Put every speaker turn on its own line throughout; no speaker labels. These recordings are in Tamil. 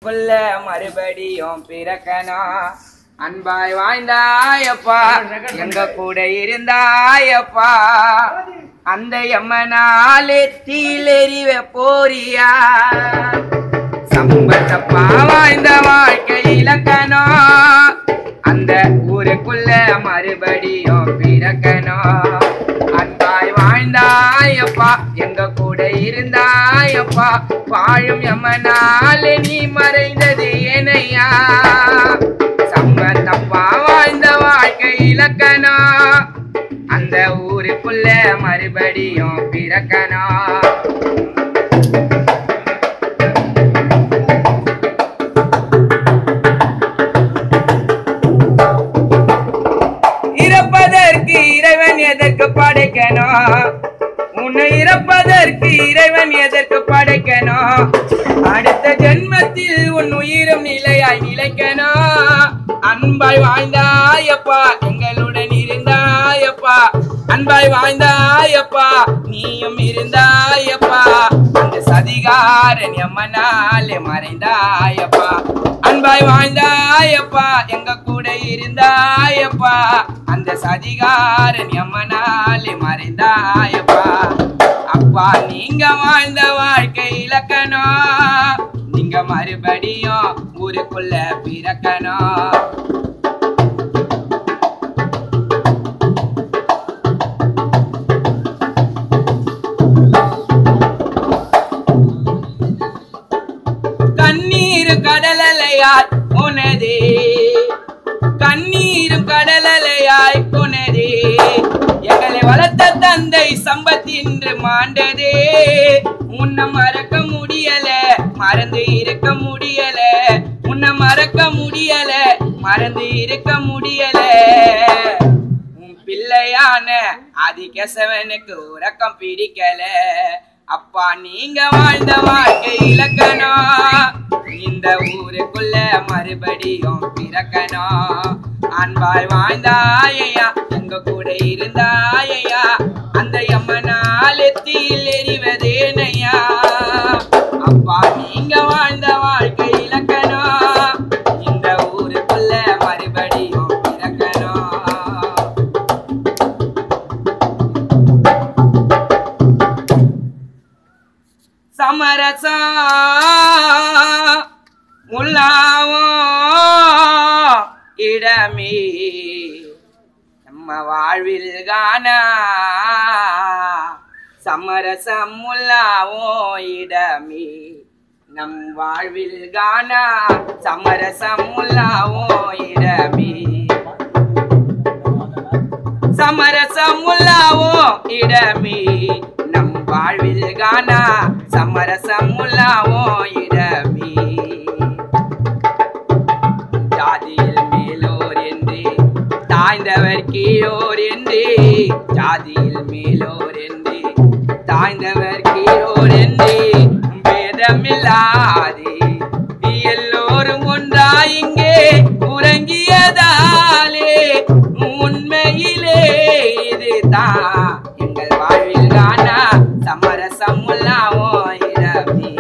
புள்ள மறுபடியும் பிறக்கணும் அன்பாய் வாழ்ந்தாயப்பா எங்க கூட இருந்தாயப்பா அந்த எம்மனாலே தீலெறிவ போறியா சம்பந்தப்பா வாழ்ந்த வாழ்க்கை இலக்கணம் அந்த ஊருக்குள்ள மறுபடியும் பிறக்கணும் அன்பாய் வாழ்ந்தாயப்பா எங்க கூட இருந்தாயப்பா வாழும் எம்மனாலே நீ மறைந்தது ஏனையா சம்பந்தப்பா வாழ்ந்த வாழ்க்கை இலக்கணம் அந்த ஊருக்குள்ள மறுபடியும் பிறக்கணும் இறப்பதற்கு இறைவன் எதற்கு படைக்கணும் உன்னை இறப்பதற்கு இறைவன் எதற்கு படைக்கணும் அடுத்த ஜென்மத்தில் உன் உயிரும் நிலையாய் நிலைக்கணும் அன்பாய் வாழ்ந்தாயப்பா எங்களுடன் இருந்தாயப்பா அன்பாய் வாழ்ந்தாயப்பா நீயும் இருந்தாயப்பா அந்த சதிகாரன் எம்மனாலே மறைந்தாயப்பா அன்பாய் வாழ்ந்தாயப்பா எங்க கூட இருந்தாயப்பா அந்த சதிகாரன் எம்மனாலே மறைந்தாயப்பா அப்பா நீங்க வாழ்ந்த வாழ்க்கை இலக்கணம் நீங்க மறுபடியும் ஊருக்குள்ள பிறக்கணும் கண்ணீர் கடலலையாய் போனதே கண்ணீரும் கடலலையாய் போனதே எங்களை வளர்த்த தந்தை சம்பத்தின்று மாண்டதே உன்னை மறக்க முடியல மறந்து இருக்க முடியல உன்னை மறக்க முடியல மறந்து இருக்க முடியல உன் பிள்ளையான ஆதிகேசவனுக்கு உறக்கம் பிடிக்கல அப்பா நீங்க வாழ்ந்த வாழ்க்கை இலக்கணம் இந்த ஊருக்குள்ள மறுபடியும் பிறக்கணும் அன்பாய் வாழ்ந்தாயா எங்க கூட இருந்தாயா அந்த எம்மனால் எத்தியில் எறிவதேனையா அப்பா நீங்க வாழ்ந்த வாழ்க்கை இலக்கணம் இந்த ஊருக்குள்ள மறுபடியும் பிறக்கணும் சமரசா முல்லாவோ இடமே நம்ம வாழ்வில் காணா சமரசம் முல்லாவோ இடமே நம் வாழ்வில் காணா சமரசம் முல்லாவோ இடமே சமரசமுல்லாவோ இடமே நம் வாழ்வில் காணா சமரசமுல்லாவோ இடமே ஜாதியில் மேலோர் என்று தாய்ந்தவர் கீழோர் என்று ஜாதியில் மேலோர் என்று தாய்ந்தவர் கீழோர் என்று பேதமில்லாதே எல்லோரும் ஒன்றா இங்கே உறங்கியதாலே உண்மையிலே இதுதான் எங்கள் வாழ்வில் காணா சமரசம் உள்ளாவோ இரவே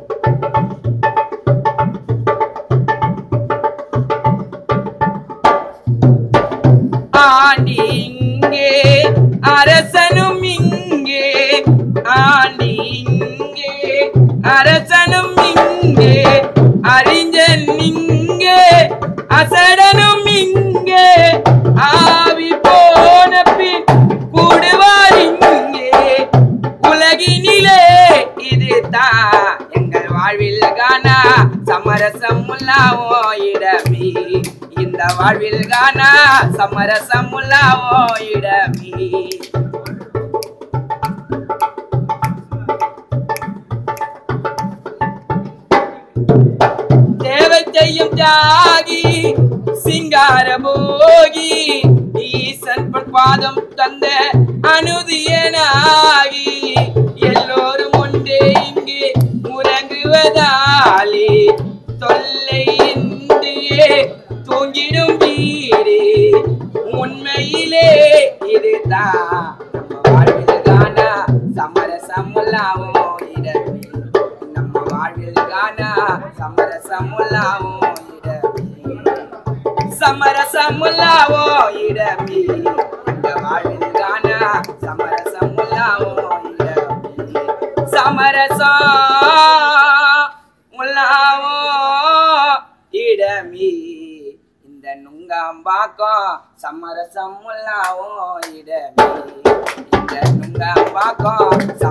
ஆண்டி இங்கே அரசனும் இங்கே ஆண்டி இங்கே அரசனும் இங்கே அறிஞன் இங்கே அசடனும் இங்கே ஆவி போன பின் கூடுவார் இங்கே உலகினிலே இதுதான் எங்கள் வாழ்வில் காணா சமரசம் உள்ளாவோ இடமே இந்த வாழ்வில் காணா சமரசம் உள்ளாவோ இடமே தேவை செய்யும் தியாகி சிங்கார போகி ஈசன் பொன் பாதம் தந்த அனுதியனாகி எல்லோரும் ஒன்றே இங்கு உறங்குவதாலே தொல்லை இன்றியே தூங்கிடும் வீரே உண்மையிலே இதுதான் நம்ம வாழ்வில் காணா சமரசமுல்லாவோ இடமே நம்ம வாழ்வில் காணா சமர சமரசமுல்லாவோ இடமே சமரசமுல்லாவோ இடமே இந்த வாழ்வில் காணா சமரசமுல்லாவோ இடமே சமரசம் முல்லாவோ இடமே இந்த நுங்காம்பாக்கம் சமரசம் முல்லாவோ இடமே இந்த நுங்காம்பாக்கம்